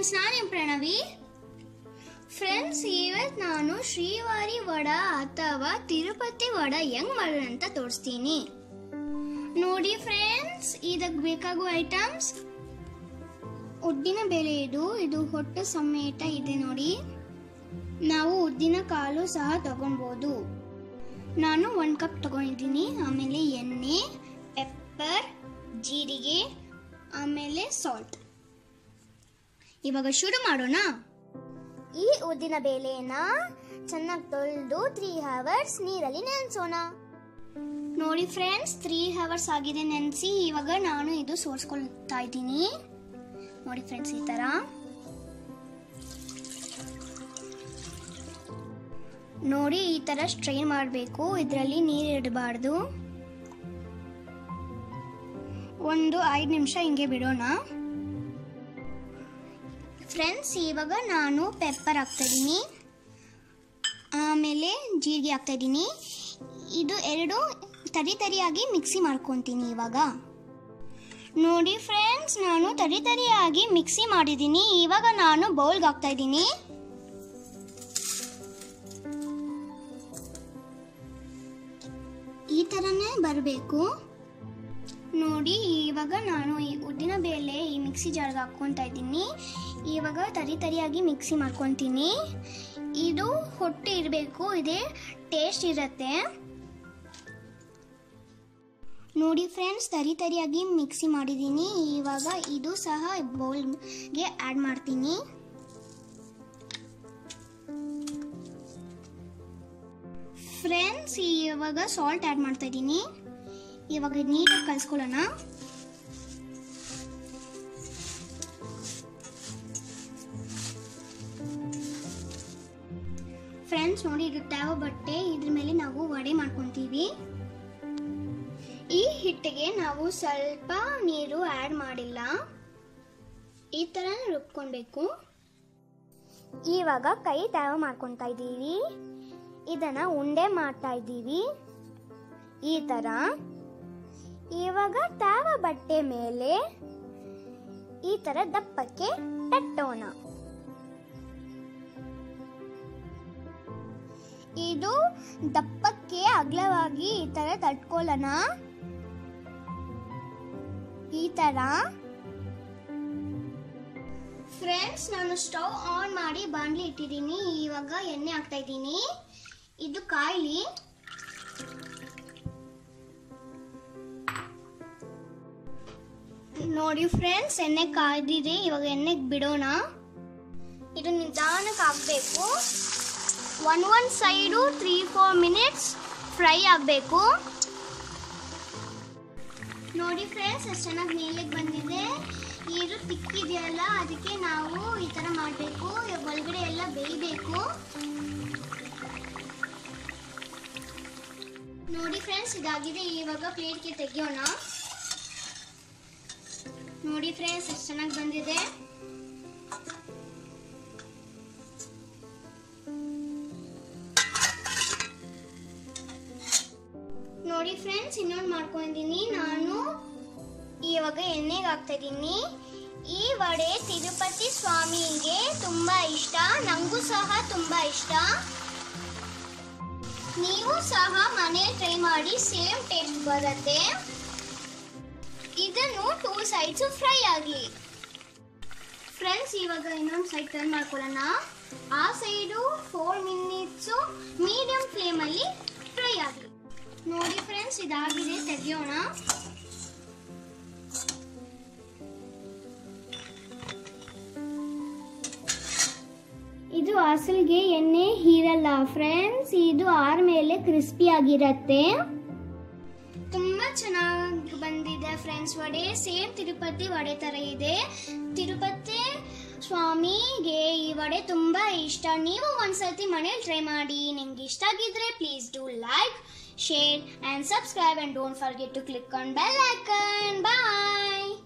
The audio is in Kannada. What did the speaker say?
ಫ್ರೆಂಡ್ಸ್ ನಾನು ಪ್ರಣವಿ ಫ್ರೆಂಡ್ಸ್ ಇವತ್ತು ನಾನು ಶ್ರೀವಾರಿ ವಡ ಅಥವಾ ತಿರುಪತಿ ವಡ ಹೆಂಗ್ ಮಾಡೋಣ ಅಂತ ತೋರಿಸ್ತೀನಿ ನೋಡಿ ಫ್ರೆಂಡ್ಸ್ ಇದಕ್ಕೆ ಬೇಕಾಗುವ ಐಟಮ್ಸ್ ಉದ್ದಿನ ಬೇಳೆ ಇದು ಇದು ಹೊಟ್ಟು ಸಮೇತ ಇದೆ ನೋಡಿ ನಾವು ಉದ್ದಿನ ಕಾಳು ಸಹ ತಗೊಳ್ಬೋದು ನಾನು ಒಂದು ಕಪ್ ತಗೊಂಡಿದ್ದೀನಿ ಆಮೇಲೆ ಎಣ್ಣೆ ಪೆಪ್ಪರ್ ಜೀರಿಗೆ ಆಮೇಲೆ ಸಾಲ್ಟ್ ಇವಾಗ ಶುರು ಮಾಡೋಣ ಈ ಉದ್ದಿನ ಬೇಳೆನ ಚೆನ್ನಾಗಿ ತೊಳೆದು ತ್ರೀ ಅವರ್ಸ್ ನೀರಲ್ಲಿ ನೆನೆಸೋಣ ನೋಡಿ ಫ್ರೆಂಡ್ಸ್ ತ್ರೀ ಅವರ್ಸ್ ಆಗಿದೆ ನೆನೆಸಿ ಇವಾಗ ನಾನು ಇದು ಸೋರ್ಸ್ಕೊಳ್ತಾ ಇದ್ದೀನಿ ನೋಡಿ ಫ್ರೆಂಡ್ಸ್ ಈ ಥರ ನೋಡಿ ಈ ಥರ ಸ್ಟ್ರೈನ್ ಮಾಡಬೇಕು ಇದರಲ್ಲಿ ನೀರು ಇಡಬಾರ್ದು ಒಂದು ಐದು ನಿಮಿಷ ಹಿಂಗೆ ಬಿಡೋಣ ಫ್ರೆಂಡ್ಸ್ ಇವಾಗ ನಾನು ಪೆಪ್ಪರ್ ಹಾಕ್ತಾಯಿದ್ದೀನಿ ಆಮೇಲೆ ಜೀರಿಗೆ ಹಾಕ್ತಾಯಿದ್ದೀನಿ ಇದು ಎರಡು ತರಿ ತರಿಯಾಗಿ ಮಿಕ್ಸಿ ಮಾಡ್ಕೊತೀನಿ ಇವಾಗ ನೋಡಿ ಫ್ರೆಂಡ್ಸ್ ನಾನು ತರಿ ತರಿಯಾಗಿ ಮಿಕ್ಸಿ ಮಾಡಿದ್ದೀನಿ ಇವಾಗ ನಾನು ಬೌಲ್ಗೆ ಹಾಕ್ತಾ ಇದ್ದೀನಿ ಈ ಥರನೇ ಬರಬೇಕು ನೋಡಿ ಇವಾಗ ನಾನು ಈ ಉದ್ದಿನ ಬೇಳೆ ಈ ಮಿಕ್ಸಿ ಜಾರ್ಗೆ ಹಾಕ್ಕೊತಾ ಇದ್ದೀನಿ ಇವಾಗ ತರಿ ತರಿಯಾಗಿ ಮಿಕ್ಸಿ ಮಾಡ್ಕೊತೀನಿ ಇದು ಹೊಟ್ಟೆ ಇರಬೇಕು ಇದೇ ಟೇಸ್ಟ್ ಇರುತ್ತೆ ನೋಡಿ ಫ್ರೆಂಡ್ಸ್ ತರಿ ತರಿಯಾಗಿ ಮಿಕ್ಸಿ ಮಾಡಿದ್ದೀನಿ ಇವಾಗ ಇದು ಸಹ ಬೌಲ್ಗೆ ಆ್ಯಡ್ ಮಾಡ್ತೀನಿ ಫ್ರೆಂಡ್ಸ್ ಇವಾಗ ಸಾಲ್ಟ್ ಆ್ಯಡ್ ಮಾಡ್ತಾ ಇದ್ದೀನಿ ಇವಾಗ ನೀಟಾಗಿ ಕಲಿಸ್ಕೊಳ್ಳೋಣ ಫ್ರೆಂಡ್ಸ್ ನೋಡಿ ಇದು ಟ್ಯಾವ ಬಟ್ಟೆ ಇದ್ರ ಮೇಲೆ ನಾವು ವಡೆ ಮಾಡ್ಕೊತೀವಿ ಈ ಹಿಟ್ಟಿಗೆ ನಾವು ಸ್ವಲ್ಪ ನೀರು ಆ್ಯಡ್ ಮಾಡಿಲ್ಲ ಈ ಥರ ರುಬ್ಕೊಳ್ಬೇಕು ಇವಾಗ ಕೈ ಟ್ಯಾವ ಮಾಡ್ಕೊತಾ ಇದ್ದೀವಿ ಇದನ್ನ ಉಂಡೆ ಮಾಡ್ತಾ ಇದ್ದೀವಿ ಈ ಥರ ಇವಾಗ ತಾವ ಬಟ್ಟೆ ಮೇಲೆ ಈ ತರ ದಪ್ಪಕ್ಕೆ ತಟ್ಟೋಣ ಇದು ದಪ್ಪಕ್ಕೆ ಅಗಲವಾಗಿ ಈ ತರ ತಟ್ಕೊಳ್ಳೋಣ ಈ ತರ ಫ್ರೆಂಡ್ಸ್ ನಾನು ಸ್ಟವ್ ಆನ್ ಮಾಡಿ ಬಾಣಲಿ ಇಟ್ಟಿದ್ದೀನಿ ಇವಾಗ ಎಣ್ಣೆ ಹಾಕ್ತಾ ಇದ್ದೀನಿ ಇದು ಕಾಯ್ಲಿ ನೋಡಿ ಫ್ರೆಂಡ್ಸ್ ಎಣ್ಣೆ ಕಾಯ್ದಿದೆ ಇವಾಗ ಎಣ್ಣೆಗೆ ಬಿಡೋಣ ಇದು ನಿಧಾನಕ್ಕೆ ಹಾಕಬೇಕು one one side three four minutes fry ಆಗಬೇಕು ನೋಡಿ ಫ್ರೆಂಡ್ಸ್ ಎಷ್ಟು ಚೆನ್ನಾಗಿ ಮೇಲೆಗೆ ಬಂದಿದೆ ನೀರು ತಿಕ್ಕಿದೆಯಲ್ಲ ಅದಕ್ಕೆ ನಾವು ಈ ಥರ ಮಾಡಬೇಕು ಒಳಗಡೆ ಎಲ್ಲ ಬೇಯಬೇಕು ನೋಡಿ ಫ್ರೆಂಡ್ಸ್ ಇದಾಗಿದೆ ಇವಾಗ ಪ್ಲೇಟ್ಗೆ ತೆಗಿಯೋಣ ನೋಡಿ ಫ್ರೆಂಡ್ಸ್ ಎಷ್ಟು ಚೆನ್ನಾಗಿ ಬಂದಿದೆ ನೋಡಿ ಫ್ರೆಂಡ್ಸ್ ಇನ್ನೊಂದು ಮಾಡ್ಕೊಂಡಿದ್ದೀನಿ ನಾನು ಇವಾಗ ಎಣ್ಣೆಗೆ ಹಾಕ್ತಾ ಇದ್ದೀನಿ ಈ ವಡೆ ತಿರುಪತಿ ಸ್ವಾಮಿಗೆ ತುಂಬಾ ಇಷ್ಟ ನಂಗೂ ಸಹ ತುಂಬಾ ಇಷ್ಟ ನೀವು ಸಹ ಮನೆ ಟ್ರೈ ಮಾಡಿ ಸೇಮ್ ಟೇಸ್ಟ್ ಬರುತ್ತೆ ಇದನ್ನು ಟೂ ಸೈಡ್ಸ್ ಫ್ರೈ ಆಗಲಿ ಫ್ರೆಂಡ್ಸ್ ಇವಾಗ ಇನ್ನೊಂದು ಸೈಡ್ ಟರ್ನ್ ಮಾಡ್ಕೊಳ್ಳೋಣ ಆ ಸೈಡು ಫೋರ್ ಮಿನಿಟ್ಸು ಮೀಡಿಯಂ ಫ್ಲೇಮಲ್ಲಿ ಫ್ರೈ ಆಗಲಿ ನೋಡಿ ಫ್ರೆಂಡ್ಸ್ ಇದಾಗಿದೆ ತೆಗಿಯೋಣ ಇದು ಅಸಲ್ಗೆ ಎಣ್ಣೆ ಹೀರಲ್ಲ ಫ್ರೆಂಡ್ಸ್ ಇದು ಆರ್ ಮೇಲೆ ಕ್ರಿಸ್ಪಿ ಆಗಿರತ್ತೆ ತುಂಬಾ ಚೆನ್ನಾಗಿ ಬಂದಿದೆ ಫ್ರೆಂಡ್ಸ್ ವಡೆ ಸೇಮ್ ತಿರುಪತಿ ವಡೆ ತರ ಇದೆ ತಿರುಪತಿ ಸ್ವಾಮಿಗೆ ಈ ವಡೆ ತುಂಬಾ ಇಷ್ಟ ನೀವು ಒಂದ್ಸತಿ ಮನೇಲಿ ಟ್ರೈ ಮಾಡಿ ನಿಮ್ಗೆ ಇಷ್ಟ ಆಗಿದ್ರೆ please do like share and subscribe and don't forget to click on bell icon bye